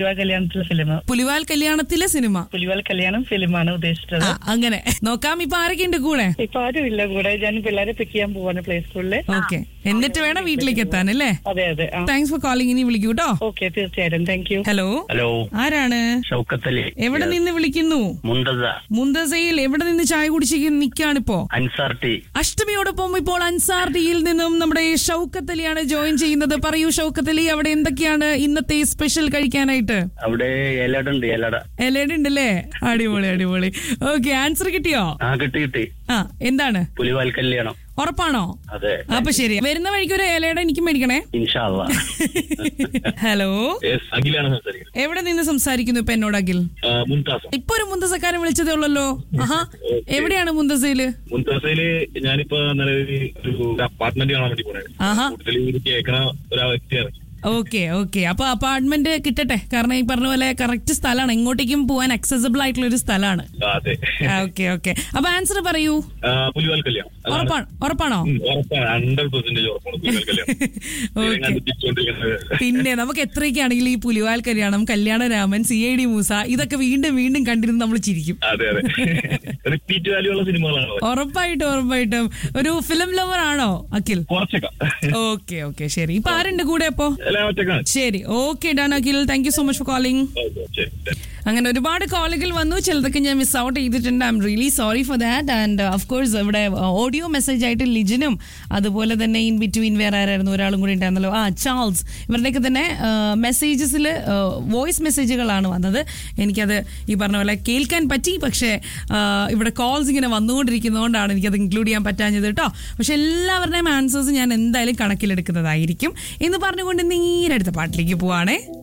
പുലിവാൽ കല്യാണത്തിലെ film പുലിവാൽ കല്യാണത്തിലെ cinema പുലിവാൽ കല്യാണം ഫിലിമാണ് ഉദ്ദേശിച്ചത് ആ അങ്ങനെ നോക്കാം ഇപ്പൊ ആരൊക്കെയുണ്ട് കൂടെ ഇപ്പൊ ആരും ഇല്ല കൂടെ ഞാൻ പിള്ളേരെ പിക്ക് ചെയ്യാൻ പോവാണ് പ്ലേ സ്കൂളില് ഓക്കെ എന്നിട്ട് വേണം വീട്ടിലേക്ക് എത്താൻ അല്ലേ അതെ അതെ ആ താങ്ക്സ് ഫോർ കോളിംഗ് ഇനി വിളിക്കൂ കേട്ടോ ഓക്കെ തീർച്ചയായിട്ടും താങ്ക് യു ഹലോ ഹലോ ആരാണ് ഷൗക്കത്തലി എവിടെ നിന്ന് വിളിക്കുന്നു മുന്തസ മുന്തസയിൽ എവിടെ നിന്ന് ചായ കുടിച്ച് നിൽക്കാണിപ്പോ അൻസാർ ടി അഷ്ടമിയോടൊപ്പം ഇപ്പോൾ അൻസാർ ടിയിൽ നിന്നും നമ്മുടെ ഷൗക്കത്ത് അലിയാണ് ജോയിൻ ചെയ്യുന്നത് പറയൂ ഷൗക്കത്ത് അലി അവിടെ എന്തൊക്കെയാണ് ഇന്നത്തെ സ്പെഷ്യൽ കഴിക്കാനായിട്ട് അവിടെ ഇലട ഉണ്ട് ഇലട എലയുടെ ഉണ്ടല്ലേ അടിപൊളി അടിപൊളി ഓക്കെ ആൻസർ കിട്ടിയോ ആ കിട്ടി കിട്ടി ആ എന്താണ് പുലിവാൽ കല്യാണം ഉറപ്പാണോ അതെ അപ്പൊ ശരി വരുന്ന വഴിക്ക് ഒരു ഇലയുടെ എനിക്ക് മേടിക്കണേ ഇൻഷാല്ല ഹലോ അഖിലാണ് സംസാരിക്കുന്നത് എവിടെ നിന്ന് സംസാരിക്കുന്നു ഇപ്പൊ എന്നോട് അഖിൽ ആ, മുംതാസ് ഇപ്പൊ ഒരു മുന്തസക്കാരൻ വിളിച്ചതേ ഉള്ളല്ലോ ആഹാ എവിടെയാണ് മുന്തസയില് മുംതാസയില് ഞാനിപ്പോ നിലവിൽ ഒരു അപ്പാർട്ട്മെന്റ് കാണാൻ വേണ്ടി പോണേ ആഹാ കൂടുതൽ ഇത് കേൾക്കണ ഒരു വ്യക്തിയാണ് ഓക്കെ ഓക്കെ അപ്പൊ അപ്പാർട്ട്മെന്റ് കിട്ടട്ടെ കാരണം ഈ പറഞ്ഞ പോലെ കറക്റ്റ് സ്ഥലമാണ് എങ്ങോട്ടേക്കും പോവാൻ അക്സസിബിൾ ആയിട്ടുള്ള ഒരു സ്ഥലമാണ് ആ, അതെ ഓക്കെ ഓക്കെ അപ്പൊ ആൻസർ പറയൂ ആ, പുലിവാൽ കല്യാണം അതാണ്. ഉറപ്പാണ് ഉറപ്പാണോ ഉം, ഉറപ്പാണ് ഹൺഡ്രഡ് പെർസെന്റേജ് ഉറപ്പാണ് പുലിവാൽ കല്യാണം ഓക്കെ കണ്ടുപിടിച്ചുകൊണ്ടിരിക്കുന്നത് പിന്നെ നമുക്ക് എത്രയൊക്കെയാണെങ്കിലും ഈ Pulival Kalyanam Kalyanaraman C I D Moosa ഇതൊക്കെ വീണ്ടും വീണ്ടും കണ്ടിരുന്ന് നമ്മൾ ചിരിക്കും അതെ അതെ റിപ്പീറ്റ് വാല്യൂ ഉള്ള സിനിമകളാണ് അത്. ഉറപ്പായിട്ടും ഉറപ്പായിട്ടും ഒരു ഫിലിം ലവർ ആണോ അഖിൽ കുറച്ചൊക്കെ ഓക്കെ ഓക്കെ ശരി ഇപ്പൊ ആരുണ്ട് കൂടെ അപ്പോ എല്ലാം ഒറ്റക്കാണ് ശരി okay done Akhil thank you so much for calling okay, ശരി ശരി. അങ്ങനെ ഒരുപാട് കോളുകൾ വന്നു ചിലതൊക്കെ ഞാൻ മിസ് ഔട്ട് ചെയ്തിട്ടുണ്ട് I am really sorry for that and of course ഇവിടെ ഓഡിയോ മെസ്സേജ് ആയിട്ട് ലിജിനും അതുപോലെ തന്നെ ഇൻ ബിറ്റ്വീൻ വേറെ ആരായിരുന്നു ഒരാളും കൂടി ഉണ്ടായിരുന്നല്ലോ ആ ചാൾസ് ഇവരുടെയൊക്കെ തന്നെ മെസ്സേജസിൽ വോയിസ് മെസ്സേജുകളാണ് വന്നത് എനിക്കത് ഈ പറഞ്ഞ പോലെ കേൾക്കാൻ പറ്റി പക്ഷേ ആ, ഇവിടെ കോൾസ് ഇങ്ങനെ വന്നുകൊണ്ടിരിക്കുന്നതുകൊണ്ടാണ് എനിക്കത് ഇൻക്ലൂഡ് ചെയ്യാൻ പറ്റാഞ്ഞത് കേട്ടോ പക്ഷെ എല്ലാവരുടെയും ആൻസേഴ്സ് ഞാൻ എന്തായാലും കണക്കിലെടുക്കുന്നതായിരിക്കും എന്ന് പറഞ്ഞുകൊണ്ട് നേരെ അടുത്ത പാട്ടിലേക്ക് പോവാണേ